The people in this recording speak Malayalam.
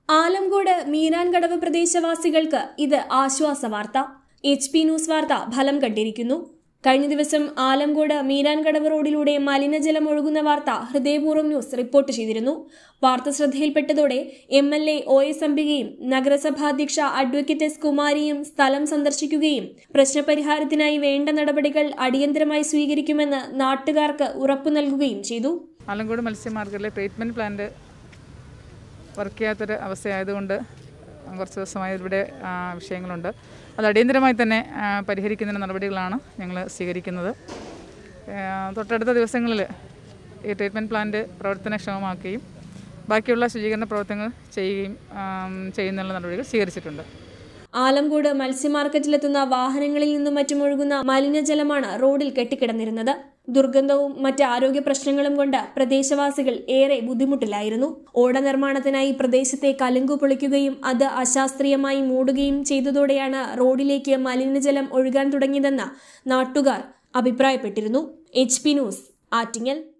ആലംകോട് മീരാൻകടവ് പ്രദേശവാസികൾക്ക് ഇത് ആശ്വാസ വാർത്ത എച്ച് പി ന്യൂസ് വാർത്ത ഫലം കണ്ടിരിക്കുന്നു കഴിഞ്ഞ ദിവസം ആലംകോട് മീരാൻകടവ് റോഡിലൂടെ മലിനജലം ഒഴുകുന്ന വാർത്ത ഹൃദയപൂർവ്വം ന്യൂസ് റിപ്പോർട്ട് ചെയ്തിരുന്നു വാർത്ത ശ്രദ്ധയിൽപ്പെട്ടതോടെ M L A O S അംബികയും നഗരസഭാധ്യക്ഷ അഡ്വക്കേറ്റ് എസ് കുമാരിയും സ്ഥലം സന്ദർശിക്കുകയും പ്രശ്നപരിഹാരത്തിനായി വേണ്ട നടപടികൾ അടിയന്തരമായി സ്വീകരിക്കുമെന്ന് നാട്ടുകാർക്ക് ഉറപ്പു നൽകുകയും ചെയ്തു ആലങ്കോട് മത്സ്യമാർക്കറ്റിലെ ട്രീറ്റ്മെൻറ്റ് പ്ലാന്റ് വർക്ക് ചെയ്യാത്തൊരു അവസ്ഥയായതുകൊണ്ട് കുറച്ച് ദിവസമായി ഇവിടെ ആ, വിഷയങ്ങളുണ്ട് അത് അടിയന്തരമായി തന്നെ ആ, പരിഹരിക്കുന്നതിന് നടപടികളാണ് ഞങ്ങൾ സ്വീകരിക്കുന്നത് ആ, തൊട്ടടുത്ത ദിവസങ്ങളിൽ ഈ ട്രീറ്റ്മെൻറ്റ് പ്ലാന്റ് പ്രവർത്തനക്ഷമമാക്കുകയും ബാക്കിയുള്ള ശുചീകരണ പ്രവർത്തനങ്ങൾ ചെയ്യുകയും ആ, ചെയ്യുന്നതിനുള്ള നടപടികൾ സ്വീകരിച്ചിട്ടുണ്ട് ആലംകോട് മത്സ്യമാർക്കറ്റിലെത്തുന്ന വാഹനങ്ങളിൽ നിന്നും മറ്റും ഒഴുകുന്ന മലിനജലമാണ് റോഡിൽ കെട്ടിക്കിടന്നിരുന്നത് ദുർഗന്ധവും മറ്റ് ആരോഗ്യ പ്രശ്നങ്ങളും കൊണ്ട് പ്രദേശവാസികൾ ഏറെ ബുദ്ധിമുട്ടിലായിരുന്നു ഓട നിർമ്മാണത്തിനായി പ്രദേശത്തെ കലുങ്കു പൊളിക്കുകയും അത് അശാസ്ത്രീയമായി മൂടുകയും ചെയ്തതോടെയാണ് റോഡിലേക്ക് മലിനജലം ഒഴുകാൻ തുടങ്ങിയതെന്ന് നാട്ടുകാർ അഭിപ്രായപ്പെട്ടിരുന്നു എച്ച് പി ന്യൂസ് ആറ്റിങ്ങൽ